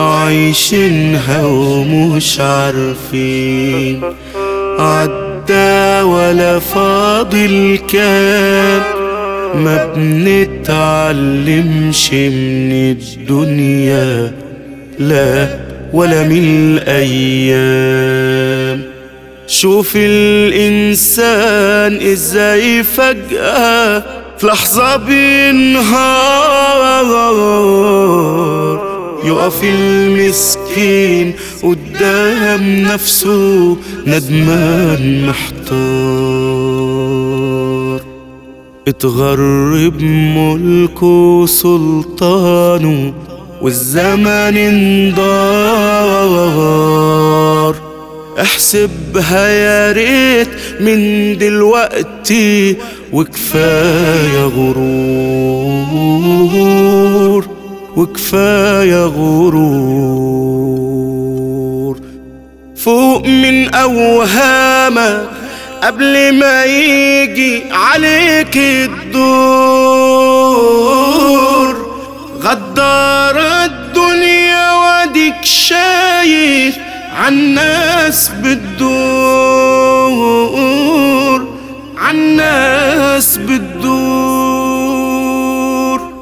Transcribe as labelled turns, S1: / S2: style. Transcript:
S1: عايشينها ومش عارفين عدى ولا فاضل كام ما بنتعلمش من الدنيا لا ولا من الأيام شوف الإنسان إزاي فجأة في لحظة بينهار يقف المسكين قدام نفسه ندمان محتار اتغرب ملكه سلطانه والزمن انضار احسبها يا ريت من دلوقتي وكفايه غرور وكفايه غرور فوق من اوهامك قبل ما يجي عليك الدور غدار الدنيا واديك شايف عالناس بتدور